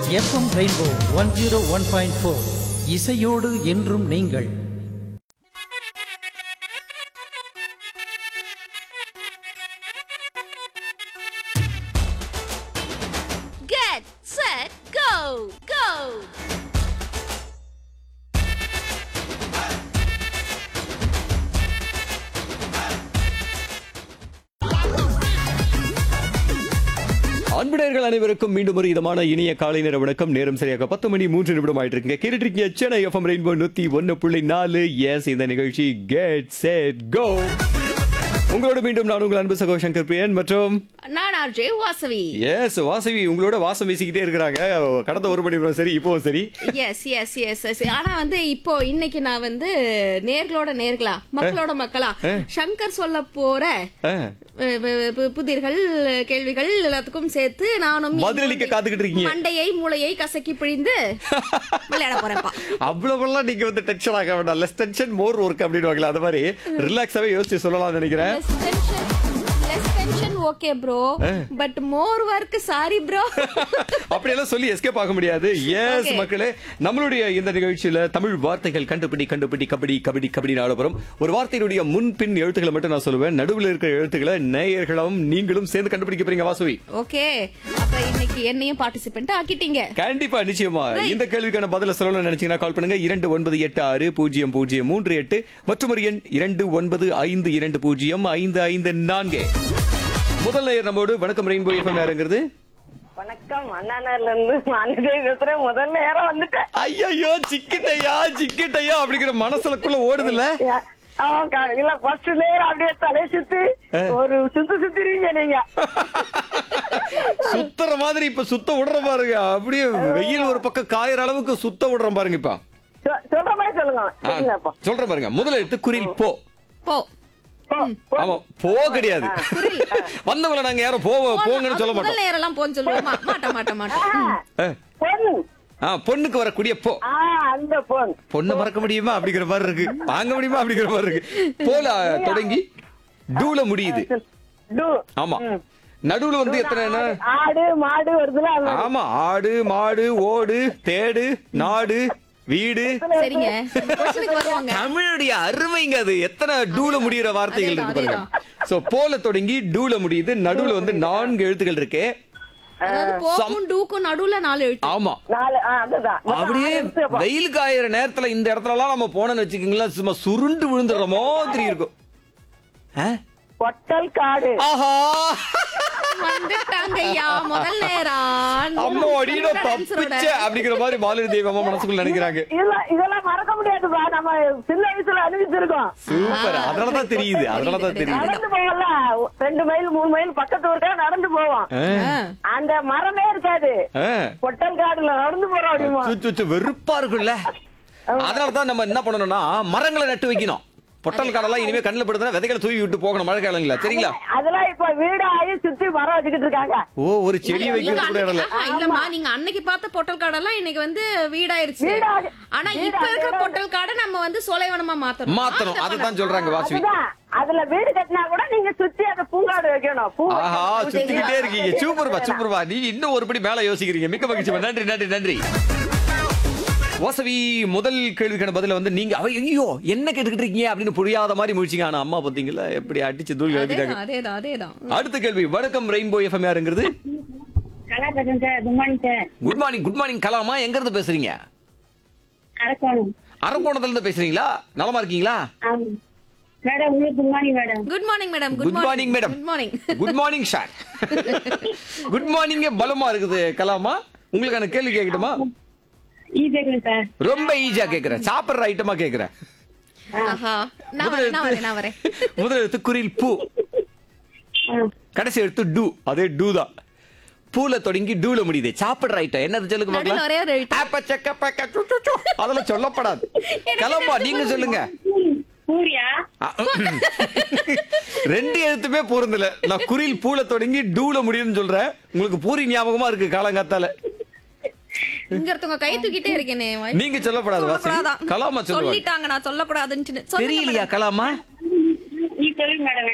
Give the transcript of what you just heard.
FM rainbow one zero one point four இசையோடு என்றும் நீங்கள் Get set go go அன்பினர்கள் அனைவருக்கும் மீண்டும் ஒரு இதமான இனிய காலை நேர வணக்கம் நேரம் சரியாக பத்து மணி மூன்று நிமிடம் ஆயிட்டு இருக்குங்க கேட்டுட்டு இருக்கீங்க சென்னை எஃப்எம் ரெயின்போ நூத்தி ஒன்னு புள்ளி நாலு எஸ் இந்த நிகழ்ச்சி கெட் செட் கோ உங்களோட மீண்டும் நான் உங்கள் அன்பு சகோ சங்கர் பிரியன் மற்றும் நான் ஆர்ஜே வாசவி எஸ் வாசவி உங்களோட வாசம் வீசிக்கிட்டே இருக்கிறாங்க கடந்த ஒரு மணி நேரம் சரி இப்போவும் சரி எஸ் எஸ் எஸ் எஸ் ஆனா வந்து இப்போ இன்னைக்கு நான் வந்து நேர்களோட நேர்களா மக்களோட மக்களா சங்கர் சொல்ல போற ஆ, அஹ், பு- பு- புதிர்கள் கேள்விகள் எல்லாத்துக்கும் சேர்த்து நானும் பதிலளிக்க காத்துக்கிட்டு இருக்கீங்க மண்டையை மூளையை கசக்கி பிழிந்து விளையாட போறேன்ப்பா அவ்வளவுலாம் நீங்க வந்து டென்ஷன் ஆக வேண்டாம் லெஸ் டென்ஷன் மோர் ஒர்க் அப்படின்னு அது மாதிரி ரிலாக்ஸாவே யோசிச்சு சொல்லலாம்னு நினைக்கிறேன் less tension less tension okay bro but more work sorry bro அப்படியெல்லாம் சொல்லி எஸ்கேப் ஆக முடியாது எஸ் Okay. மக்களே நம்மளுடைய இந்த நிகழ்ச்சியில தமிழ் வார்த்தைகள் கண்டுபிடி கண்டுபிடி கபடி கபடி கபடி ஆடப்படும் ஒரு வார்த்தையினுடைய முன் பின் எழுத்துக்களை மட்டும் நான் சொல்லுவேன் நடுவில் இருக்கிற எழுத்துக்களை நேயர்களும் நீங்களும் சேர்ந்து கண்டுபிடிக்க போறீங்க வாசுவி ஓகே அப்ப இன்னைக்கு என்னையும் பார்ட்டிசிபென்ட் ஆக்கிட்டீங்க கண்டிப்பா நிச்சயமா இந்த கேள்விக்கான பதில சொல்லணும்னு நினைச்சீங்கன்னா கால் பண்ணுங்க இரண்டு ஒன்பது எட்டு ஆறு பூஜ்ஜியம் பூஜ்ஜியம் மூன்று எட்டு மற்றும் ஒரு எண் இரண்டு ஒன்பது ஐந்து இரண்டு பூஜ்ஜியம் ஐந்து ஐந்து நான்கு முதல் நேயர் நம்மோடு வணக்கம் ரெயின்போ எஃப்எம் யாருங்கிறது வணக்கம் அண்ணாநகர்ல இருந்து மாநில பேசுறேன் முதல் நேரம் வந்துட்டேன் ஐயோ சிக்கிட்டையா சிக்கிட்டையா அப்படிங்கிற மனசுலக்குள்ள ஓடுதுல்ல யா- அவன் க- இல்ல ஃபர்ஸ்ட் நேரம் அப்படியே தலை சுத்தி ஒரு சுத்து சுத்திருவீங்க நீங்க சுத்துற மாதிரி இப்ப சுத்த விடுற பாருங்க அப்படியே வெயில் ஒரு பக்கம் காயற அளவுக்கு சுத்த விடுறோம் பாருங்க இப்ப சொ- சொல்ற மாதிரி சொல்லுங்க ஆ, சொல்லுங்கப்பா சொல்றேன் பாருங்க முதல்ல எடுத்து குறில் போ போ போ, போ. ஆமா போ கிடையாது வந்தவங்கள நாங்க யாரும் போ போங்கன்னு சொல்ல முதல் மாட்டோம் நேரம் எல்லாம் போன்னு சொல்லுவோமா மாட்ட மாட்ட மாட்டோம் ம். ஆ, பொன் ஆ, பொண்ணுக்கு வரக்கூடிய போ ஆ அந்த பொன் பொண்ணு மறக்க முடியுமா அப்படிங்கிற மாதிரி இருக்கு வாங்க முடியுமா அப்படிங்கிற மாதிரி இருக்கு போல தொடங்கி டூல முடியுது டு ஆமா நடுவுல வந்து எத்தனை என்ன ஆடு மாடு வருதுல அது ஆமா ஆடு மாடு ஓடு தேடு நாடு வீடு சரிங்க கொஸ்டினுக்கு வருவாங்க தமிழுடைய அருமைங்க அது எத்தனை டூல முடியிற வார்த்தைகள் இருக்கு அதேதான், பாருங்க சோ போல தொடங்கி டூல முடியுது நடுவுல வந்து நான்கு எழுத்துக்கள் இருக்கு அதாவது போக்கும் டூக்கும் நடுவுல நாலு எழுத்து ஆமா நாலு ஆ, அதுதான் மொத்தம் அப்படியே ஆறு எழுத்துப்பா. வெயில் காயிற நேரத்துல இந்த இடத்துல எல்லாம் நம்ம போனோம்னு வச்சுக்கீங்களா சும்மா சுருண்டு விழுந்துடுற மாதிரி இருக்கும் ஆ? பொட்டல் காடு ஆஹா வந்துட்டாங்க ஐயா முதல் நேரம் அம்மா அடியில தப்பிச்ச அப்படிங்கிற மாதிரி மாலினி தேவி அம்மா மனசுக்குள்ள நினைக்கிறாங்க இதெல்லாம் இதெல்லாம் மறக்க முடியாதுப்பா நம்ம சின்ன வயசுல அனுபவிச்சிருக்கோம் சூப்பர் அதனாலதான் தெரியுது அதனாலதான் தெரியுது நடந்து போவோம்ல ரெண்டு மைல் மூணு மைல் பக்கத்து ஊருக்கா நடந்து போவோம் ஆ, அந்த மரமே இருக்காது ஆ. பொட்டல் காடுல நடந்து போறோம் அப்படிமா சுச்சு, சுச்சு, வெறுப்பா இருக்குல்ல அதனாலதான் நம்ம என்ன பண்ணணும்னா மரங்களை நட்டு வைக்கணும் பொட்டல் காடெல்லாம் இனிமே கண்ணுல படுதுன்னா விதைகளை தூவி விட்டு போகணும் மழை காலங்களா சரிங்களா அதெல்லாம் இப்ப வீடு ஆகி சுத்தி மரம் வச்சுக்கிட்டு இருக்காங்க ஓ ஒரு செடி வைக்கிறது கூட இடம் இல்ல ஆஹா, இல்லம்மா நீங்க அன்னைக்கு பார்த்த பொட்டல் காடெல்லாம் இன்னைக்கு வந்து வீடாயிருச்சு வீடாகு- ஆனா இப்ப வீடாகு- இருக்கிற பொட்டல் காடை நம்ம வந்து சோலைவனமா மாத்தணும் மாத்தணும் அதைத்தான் சொல்றாங்க வாசுவி அதுதான் அதுல வீடு கட்டினா கூட நீங்க சுத்தி அந்த பூங்காடு வைக்கணும் பூ ஆஹா வைக்கணும். சுத்திக்கிட்டே இருக்கீங்க சூப்பர்பா சூப்பர்பா நீ இன்னும் ஒருபடி மேல யோசிக்கிறீங்க மிக்க மகிழ்ச்சி நன்றி நன்றி நன்றி வாசவி முதல் கேள்விக்கான பதில வந்து நீங்க அவ ஐயோ என்ன கேட்டுக்கிட்டு இருக்கீங்க அப்படின்னு புரியாத மாதிரி முடிச்சீங்க ஆனா அம்மா பாத்தீங்களா எப்படி அடிச்சு தூள் கிளப்பிட்டாங்க அதேதான் அதேதான் அதேதான் அடுத்த கேள்வி வணக்கம் ரெயின்போ எஃப்எம் யாருங்கிறது நல்லா பேசுறேன் sir good morning sir good morning good morning கலாமா எங்க இருந்து பேசுறீங்க அரக்கோணம் அரக்கோணத்துல இருந்து பேசுறீங்களா நலமா இருக்கீங்களா ஆமாம் மேடம் உங்களுக்கு good morning madam good morning madam good morning madam good morning good morning sir good morning பலமா இருக்குது கலாமா உங்களுக்கான கேள்வி கேட்கட்டுமா ஈஸியாக சார் ரொம்ப ஈஸியா கேக்குறேன் சாப்பிடுற ஐட்டமா கேக்குறேன் ஆஹா நான் வரேன் நான் வரேன் நான் வரேன் முதல் எழுத்து குரில் பூ கடைசி எழுத்து டூ அதே டூ தான் பூல தொடங்கி டூல முடியுது சாப்பிடுற ஐட்டம் என்னது சொல்லுங்க நடுவுல ஒரே ஒரு எழுத்து. பார்க்கலாம் ஆப்ப, சக்க, பக்க, சு, சு, சு. அதெல்லாம் சொல்லப்படாது கிளம்பா நீங்க சொல்லுங்க சூர்யா அ, ரெண்டு எழுத்துமே பொருந்தல நான் குரில் பூல தொடங்கி டூல முடியுதுன்னு சொல்றேன் உங்களுக்கு பூரி ஞாபகமா இருக்கு காலங்காத்தால இங்க ஒருத்தவங்க கை தூக்கிட்டே இருக்கேனே நீங்க சொல்லப்படாது வாசி சொல்லக்கூடாதான். கலாமா சொல்லுவாங்க சொல்லிட்டாங்க நான் சொல்லக்கூடாதுன்னு சொல்லுங்க தெரியலையா மேடம். கலாமா நீ சொல்லுங்க மேடம்